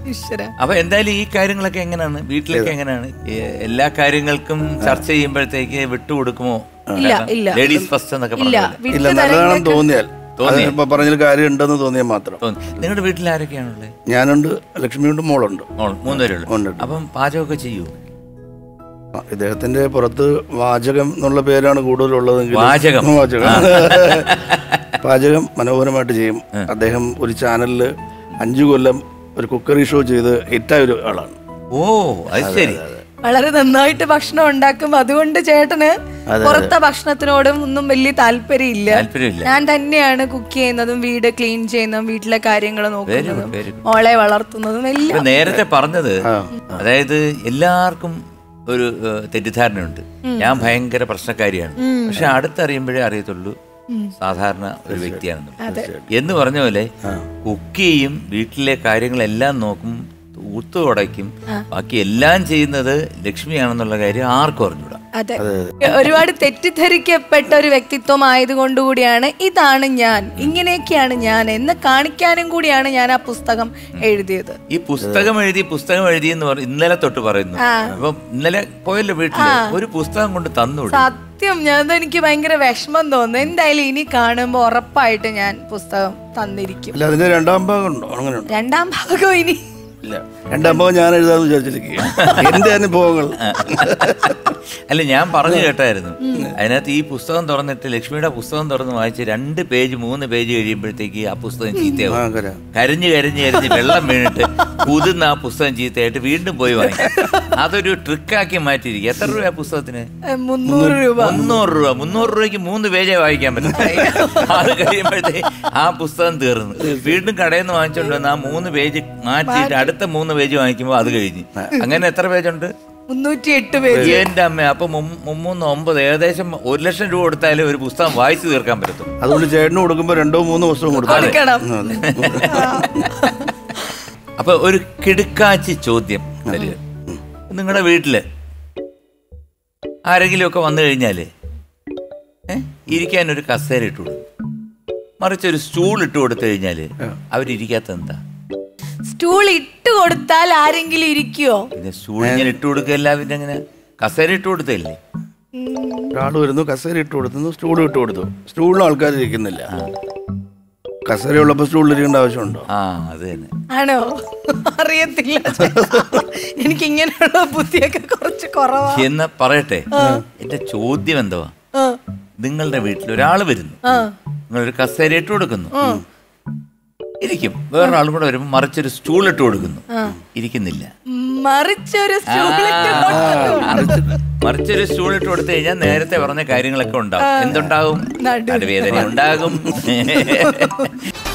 ഈശ്വര അപ്പൊ എന്തായാലും ഈ കാര്യങ്ങളൊക്കെ എങ്ങനെയാണ് വീട്ടിലൊക്കെ എങ്ങനെയാണ് ഈ എല്ലാ കാര്യങ്ങൾക്കും ചർച്ച ചെയ്യുമ്പോഴത്തേക്ക് വിട്ടുകൊടുക്കുമോ ഇല്ല, ഇല്ല. ലേഡീസ് ഫസ്റ്റ് എന്നൊക്കെ ഇല്ല പറഞ്ഞത് വിട്ടു ഇല്ല നല്ലതാണെന്ന് തരേണ്ടൊക്കെ- തോന്നിയാൽ അത് ഇപ്പൊ പറഞ്ഞതിൽ കാര്യം ഉണ്ടെന്ന് തോന്നിയാൽ മാത്രം തോന്നി നിങ്ങളുടെ വീട്ടിൽ ആരൊക്കെയാണുള്ളത് ഞാനുണ്ട് ലക്ഷ്മിയുണ്ട് മോളുണ്ട് മോൾ മൂന്നുപേരുള്ളൂ ഉണ്ട്. അപ്പം പാചകമൊക്കെ ചെയ്യൂ ആ, ഇദ്ദേഹത്തിന്റെ പുറത്ത് വാചകം എന്നുള്ള പേരാണ് കൂടുതലുള്ളതെങ്കിൽ വാചകം. വാചകം പാചകം മനോഹരമായിട്ട് ചെയ്യും അദ്ദേഹം ഒരു ചാനലിൽ അഞ്ചു കൊല്ലം ഒരു കുക്കറി ഷോ ചെയ്ത് ഹിറ്റായ ഒരു ആളാണ് ഓ അത് ശരി വളരെ നന്നായിട്ട് ഭക്ഷണം ഉണ്ടാക്കും അതുകൊണ്ട് ചേട്ടന് പുറത്തെ ഭക്ഷണത്തിനോടും ഒന്നും വലിയ താല്പര്യമില്ല താല്പര്യമില്ല ഞാൻ തന്നെയാണ് കുക്ക് ചെയ്യുന്നതും വീട് ക്ലീൻ ചെയ്യുന്നതും വീട്ടിലെ കാര്യങ്ങൾ നോക്കുന്നതും very good. മോളെ വളർത്തുന്നതും എല്ലാം ഇപ്പൊ നേരത്തെ പറഞ്ഞത് അതായത് എല്ലാവർക്കും ഒരു ഏഹ്, തെറ്റിദ്ധാരണയുണ്ട് ഞാൻ ഭയങ്കര പ്രശ്നക്കാരിയാണ് പക്ഷെ അടുത്തറിയുമ്പോഴേ അറിയത്തുള്ളൂ സാധാരണ ഒരു വ്യക്തിയാണെന്ന് എന്ന് പറഞ്ഞ പോലെ കുക്ക് ചെയ്യും വീട്ടിലെ കാര്യങ്ങളെല്ലാം നോക്കും ഊത്തു ഉടയ്ക്കും ബാക്കി എല്ലാം ചെയ്യുന്നത് ലക്ഷ്മിയാണെന്നുള്ള കാര്യം ആർക്കും അറിഞ്ഞൂടാ അതെ ഒരുപാട് തെറ്റിദ്ധരിക്കപ്പെട്ട ഒരു വ്യക്തിത്വം ആയതുകൊണ്ടുകൂടിയാണ് ഇതാണ് ഞാൻ ഇങ്ങനെയൊക്കെയാണ് ഞാൻ എന്ന് കാണിക്കാനും കൂടിയാണ് ഞാൻ ആ പുസ്തകം എഴുതിയത് ഈ പുസ്തകം എഴുതി പുസ്തകം എഴുതി എന്ന് പറ ഇന്നലെ തൊട്ട് പറയുന്നു അപ്പം ഇന്നലെ പോയല്ലോ വീട്ടില് ഒരു പുസ്തകം കൊണ്ട് തന്നുവിടും സത്യം ഞാൻ എനിക്ക് ഭയങ്കര വിഷമം തോന്നുന്നു എന്തായാലും ഇനി കാണുമ്പോ ഉറപ്പായിട്ട് ഞാൻ പുസ്തകം തന്നിരിക്കും അല്ല അതിന്റെ രണ്ടാം ഭാഗം ഉണ്ടോ അങ്ങനെ ഉണ്ടോ രണ്ടാം ഭാഗം ഇനി ഇല്ല രണ്ടാം ഭാഗം ഞാൻ എഴുതാന്ന് വിചാരിച്ചിരിക്കുക എന്റെ അനുഭവങ്ങൾ അല്ല ഞാൻ പറഞ്ഞു കേട്ടായിരുന്നു അതിനകത്ത് ഈ പുസ്തകം തുറന്നിട്ട് ലക്ഷ്മിയുടെ പുസ്തകം തുറന്ന് വായിച്ച് രണ്ട് പേജ് മൂന്ന് പേജ് കഴിയുമ്പോഴത്തേക്ക് ആ പുസ്തകം ചീത്തയാവും ഭയങ്കര കരഞ്ഞ് കരഞ്ഞ് കരഞ്ഞ് വെള്ളം വീണിട്ട് കുതിർന്ന് ആ പുസ്തകം ചീത്തയായിട്ട് വീണ്ടും പോയി വാങ്ങിക്കും അതൊരു ട്രിക്കാക്കി മാറ്റിയിരിക്കും എത്ര രൂപ പുസ്തകത്തിന് ഏ, മുന്നൂറ് രൂപ മുന്നൂറ് രൂപ മുന്നൂറ് രൂപയ്ക്ക് മൂന്ന് പേജേ വായിക്കാൻ പറ്റും അത് കഴിയുമ്പോഴത്തേക്ക് ആ പുസ്തകം തീർന്നു വീണ്ടും കടയിൽ നിന്ന് വാങ്ങിച്ചോണ്ട് വന്ന് ആ മൂന്ന് പേജ് മാറ്റിയിട്ട് അടുത്ത മൂന്ന് പേജ് വാങ്ങിക്കുമ്പോൾ അത് കഴിഞ്ഞു അങ്ങനെ എത്ര പേജുണ്ട് മുന്നൂറ്റി എട്ട് പേജ് എന്റെ അമ്മ അപ്പൊ മും- മുമ്മൂന്ന് ഒമ്പത് ഏകദേശം ഒരു ലക്ഷം രൂപ കൊടുത്താലേ ഒരു പുസ്തകം വായിച്ചു തീർക്കാൻ പറ്റത്തും അതുകൊണ്ട് ചേട്ടന് കൊടുക്കുമ്പോ രണ്ടോ മൂന്നോ പുസ്തകം കൊടുത്താൽ കൊടുക്കണം അപ്പൊ ഒരു കിടുക്കാച്ചി ചോദ്യം തരിക നിങ്ങളുടെ വീട്ടില് ആരെങ്കിലും ഒക്കെ വന്നു കഴിഞ്ഞാല് ഏ, ഇരിക്കാൻ ഒരു കസേര ഇട്ട് കൊടുക്കും മറിച്ച് ഒരു സ്റ്റൂൾ ഇട്ട് കൊടുത്തു കഴിഞ്ഞാല് അവരിരിക്കാത്ത എന്താ സ്റ്റൂൾ ഇട്ട് കൊടുത്താൽ ആരെങ്കിലും ഇരിക്കുവോ പിന്നെ സ്റ്റൂൾ ഇങ്ങനെ ഇട്ട് കൊടുക്കല്ല പിന്നെ അങ്ങനെ കസേര ഇട്ട് കൊടുത്തല്ലേ ഒരാൾ വരുന്നു കസേര ഇട്ട് കൊടുത്തു സ്റ്റൂൾ ഇട്ട് കൊടുത്തു സ്റ്റൂളിൽ ആൾക്കാർ ഇരിക്കുന്നില്ല കസേര ഉള്ളപ്പോ സ്റ്റൂളിൽ ഇരിക്കേണ്ട ആവശ്യമുണ്ടോ ആ അത് തന്നെ ആണോ അറിയത്തില്ല എനിക്ക് ഇങ്ങനെയുള്ള ബുദ്ധിയൊക്കെ കുറച്ച് കുറവാ എന്ന് പറയട്ടെ എന്റെ ചോദ്യം എന്തുവാ ആ, നിങ്ങളുടെ വീട്ടിൽ ഒരാൾ വരുന്നു ആ. നിങ്ങളൊരു കസേര ഇട്ട് കൊടുക്കുന്നു ഇരിക്കും വേറൊരാളും കൂടെ വരുമ്പോൾ മറിച്ചൊരു സ്റ്റൂൾ ഇട്ട് കൊടുക്കുന്നു ഇരിക്കുന്നില്ല മറിച്ചൊരു സ്റ്റൂൾ ഇട്ട് കൊടുത്തു. മറിച്ചൊരു സ്റ്റൂൾ ഇട്ട് കൊടുത്തു കഴിഞ്ഞാൽ നേരത്തെ പറഞ്ഞ കാര്യങ്ങളൊക്കെ ഉണ്ടാവും എന്തുണ്ടാകും നടുവേദന. നടുവേദന ഉണ്ടാകും